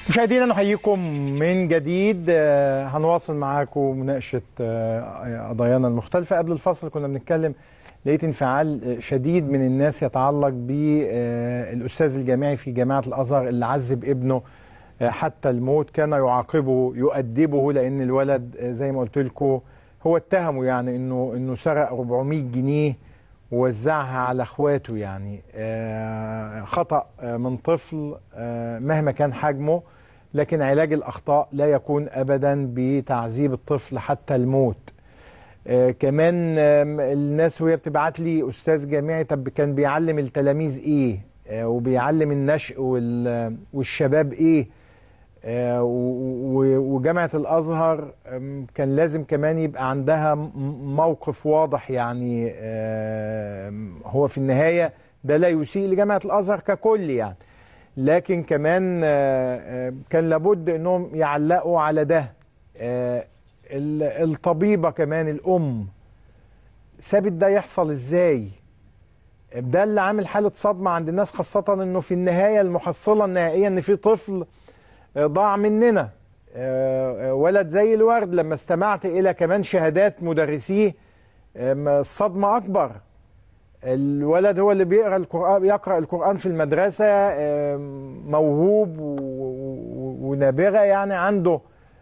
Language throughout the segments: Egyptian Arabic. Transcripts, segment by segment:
مشاهدينا نحييكم من جديد آه، هنواصل معاكم مناقشة آه، قضايانا المختلفة قبل الفصل كنا بنتكلم لقيت انفعال شديد من الناس يتعلق بالأستاذ الجامعي في جامعة الأزهر اللي عذب ابنه آه، حتى الموت كان يعاقبه يؤدبه لأن الولد آه، زي ما قلت لكم هو اتهمه يعني انه انه سرق 400 جنيه ووزعها على اخواته يعني آه، خطأ آه، من طفل آه، مهما كان حجمه لكن علاج الأخطاء لا يكون أبدا بتعذيب الطفل حتى الموت آه، كمان آم، الناس وهي بتبعت لي أستاذ جامعي طب كان بيعلم التلاميذ إيه آه، وبيعلم النشء وال- والشباب إيه آه، و- و- وجامعة الأزهر آم، كان لازم كمان يبقى عندها م- موقف واضح يعني آم، هو في النهاية ده لا يسيء لجامعة الأزهر ككل يعني لكن كمان آه، آه، كان لابد انهم يعلقوا على ده آه، ال- الطبيبة كمان الأم سابت ده يحصل ازاي ده اللي عامل حالة صدمة عند الناس خاصة انه في النهاية المحصلة النهائية ان في طفل آه، ضاع مننا آه، آه، ولد زي الورد لما استمعت الى كمان شهادات مدرسيه آم، الصدمة اكبر الولد هو اللي بيقرا القران يقرا القران في المدرسه آم، موهوب و- و- ونابغه يعني عنده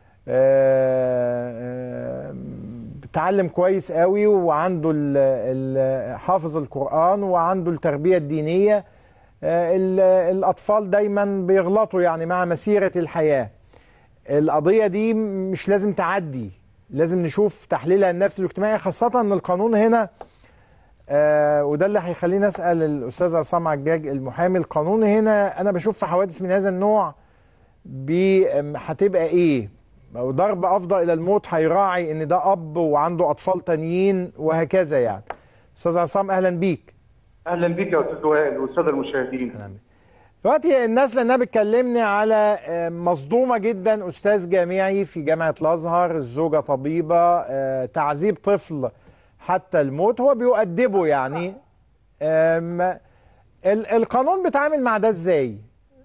آه، آم، بيتعلم كويس قوي وعنده ال- ال- حافظ القران وعنده التربيه الدينيه آه، ال- الاطفال دايما بيغلطوا يعني مع مسيره الحياه القضيه دي مش لازم تعدي لازم نشوف تحليلها النفسي والاجتماعي خاصه ان القانون هنا آه وده اللي هيخليني اسال الاستاذ عصام عجاج المحامي القانون هنا انا بشوف في حوادث من هذا النوع بي- أم، هتبقى ايه؟ لو ضرب افضى الى الموت هيراعي ان ده اب وعنده اطفال تانيين وهكذا يعني. استاذ عصام اهلا بيك. اهلا بك يا استاذ وائل والساده المشاهدين دلوقتي الناس لانها بتكلمني على آه، مصدومه جدا استاذ جامعي في جامعه الازهر الزوجه طبيبه آه، تعذيب طفل حتى الموت هو بيؤدبه يعني آم، ال- القانون بيتعامل مع ده ازاي؟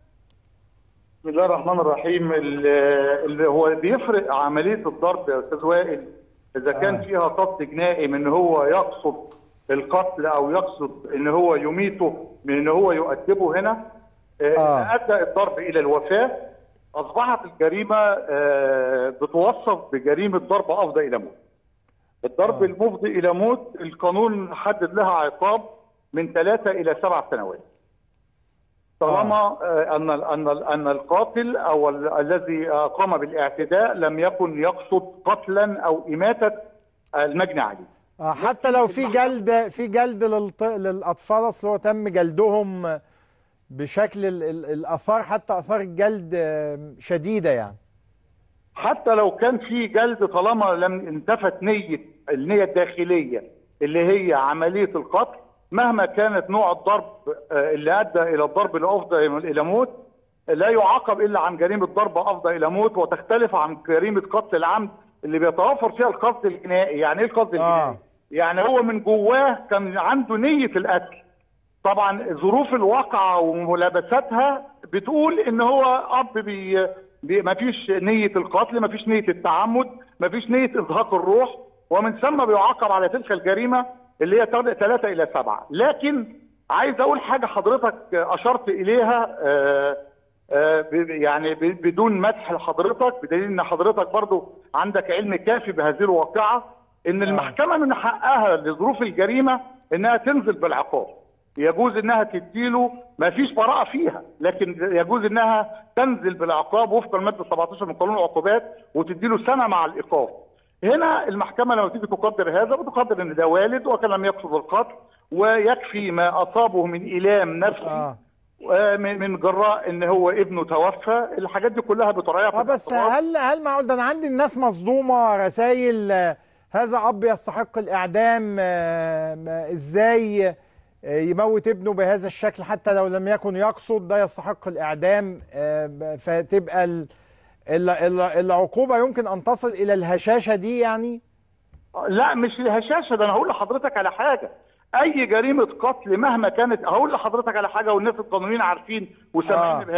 بسم الله الرحمن الرحيم ال- اللي هو بيفرق عمليه الضرب يا استاذ وائل اذا كان آه. فيها قصد جنائي من ان هو يقصد القتل او يقصد ان هو يميته من ان هو يؤدبه هنا آه. آه. ادى الضرب الى الوفاه اصبحت الجريمه آه، بتوصف بجريمه ضرب افضى الى موت الضرب آه. المفضي الى موت القانون حدد لها عقاب من ثلاثه الى سبع سنوات طالما آه، ان ان ان القاتل او ال- الذي آه، قام بالاعتداء لم يكن يقصد قتلا او اماته المجني عليه. آه، حتى لو في جلد في جلد للط- للاطفال اصل هو تم جلدهم بشكل ال- ال- الاثار حتى اثار الجلد آه، شديده يعني. حتى لو كان في جلد طالما لم انتفت نيه النيه الداخليه اللي هي عمليه القتل مهما كانت نوع الضرب آه، اللي ادى الى الضرب الافضى الى موت لا يعاقب الا عن جريمه ضرب افضى الى موت وتختلف عن جريمه قتل العمد اللي بيتوافر فيها القصد الجنائي، يعني ايه القصد الجنائي؟ آه. يعني هو من جواه كان عنده نيه القتل. طبعا ظروف الواقعة وملابساتها بتقول ان هو اب بي بي ما فيش نية القتل ما فيش نية التعمد ما فيش نية ازهاق الروح ومن ثم بيعاقب على تلك الجريمة اللي هي ثلاثة الى سبعة لكن عايز اقول حاجة حضرتك اشرت اليها آه، آه، ب- يعني ب- بدون مدح لحضرتك بدليل ان حضرتك برضو عندك علم كافي بهذه الواقعة ان المحكمة من حقها لظروف الجريمة انها تنزل بالعقاب يجوز انها تديله ما فيش براءه فيها لكن يجوز انها تنزل بالعقاب وفقا لماده 17 من قانون العقوبات وتديله سنه مع الايقاف هنا المحكمه لما تيجي تقدر هذا بتقدر ان ده والد وكان لم يقصد القتل ويكفي ما اصابه من الام نفسي اه آه، من من جراء ان هو ابنه توفى الحاجات دي كلها بتراعيها في اه بس الاعتبار. هل هل معقول ده انا عندي الناس مصدومه رسائل آه، هذا اب يستحق الاعدام آه، ما- ازاي آه، يموت ابنه بهذا الشكل حتى لو لم يكن يقصد ده يستحق الاعدام آه، ب- فتبقى ال- ال- ال- العقوبه يمكن ان تصل الى الهشاشه دي يعني لا مش الهشاشه ده انا هقول لحضرتك على حاجه اي جريمه قتل مهما كانت هقول لحضرتك على حاجه والناس القانونيين عارفين وسامعين آه. بهذا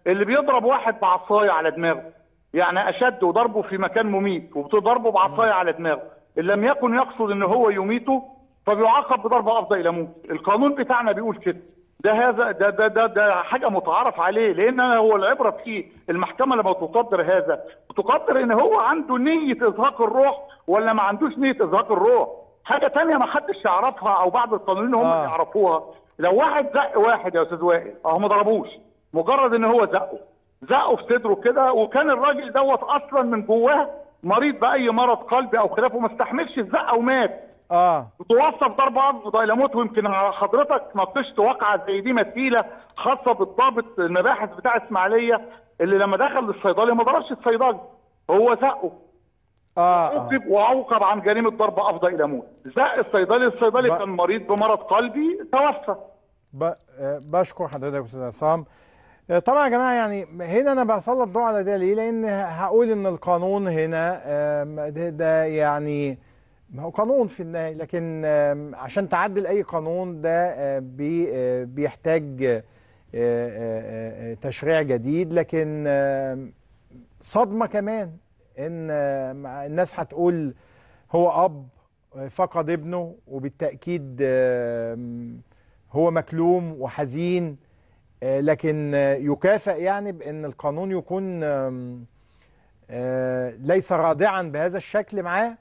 اللي بيضرب واحد بعصايه على دماغه يعني اشد وضربه في مكان مميت وبتضربه بعصايه على دماغه ان لم يكن يقصد ان هو يميته فبيعاقب بضربه افضل الى موت القانون بتاعنا بيقول كده ده هذا ده ده ده, ده حاجه متعارف عليه لان أنا هو العبره في المحكمه لما تقدر هذا تقدر ان هو عنده نيه ازهاق الروح ولا ما عندوش نيه ازهاق الروح حاجه تانية ما حدش يعرفها او بعض القانونيين هم آه. اللي يعرفوها لو واحد زق واحد يا استاذ وائل اهو ما ضربوش مجرد ان هو زقه زقه في صدره كده وكان الراجل دوت اصلا من جواه مريض باي مرض قلبي او خلافه ما استحملش الزقه ومات اه توصف ضربة أفضل إلى موت ويمكن حضرتك ناقشت واقعة زي دي مثيلة خاصة بالضابط المباحث بتاع إسماعيلية اللي لما دخل للصيدلي ما ضربش الصيدلي هو زقه اه, آه. عوقب وعوقب عن جريمة ضربة أفضل إلى موت زق الصيدلي الصيدلي ب- كان مريض بمرض قلبي توفى ب... آه، بشكر حضرتك يا استاذ عصام آه، طبعا يا جماعه يعني هنا انا بسلط الضوء على ده ليه؟ لان هقول ان القانون هنا آم، ده, ده يعني ما هو قانون في النهايه لكن آم، عشان تعدل اي قانون ده آه، بي آه، بيحتاج آه، آه، آه، تشريع جديد لكن آم، صدمه كمان ان آم، الناس هتقول هو اب فقد ابنه وبالتاكيد آم، هو مكلوم وحزين آه، لكن آه، يكافئ يعني بان القانون يكون آم، آه، ليس رادعا بهذا الشكل معاه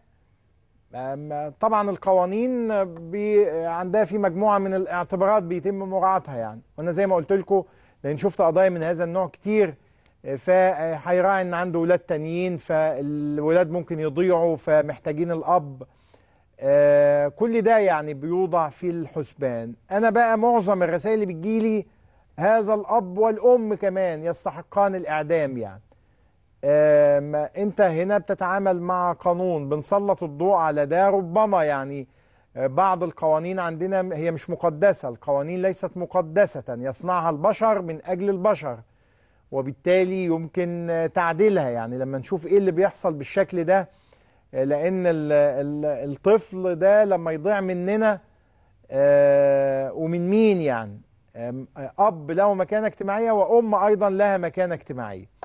آم، طبعا القوانين آه، بي عندها في مجموعه من الاعتبارات بيتم مراعاتها يعني وانا زي ما قلت لكم لان شفت قضايا من هذا النوع كتير آه، فهيراعي ان عنده ولاد تانيين فالولاد ممكن يضيعوا فمحتاجين الاب آه، كل ده يعني بيوضع في الحسبان انا بقى معظم الرسائل اللي بتجيلي هذا الاب والام كمان يستحقان الاعدام يعني آم، انت هنا بتتعامل مع قانون بنسلط الضوء على ده ربما يعني آه، بعض القوانين عندنا هي مش مقدسة القوانين ليست مقدسة يصنعها البشر من أجل البشر وبالتالي يمكن آه، تعديلها يعني لما نشوف ايه اللي بيحصل بالشكل ده آه، لأن ال- ال- الطفل ده لما يضيع مننا آه، ومن مين يعني آم، آه، أب له مكانة اجتماعية وأم أيضا لها مكانة اجتماعية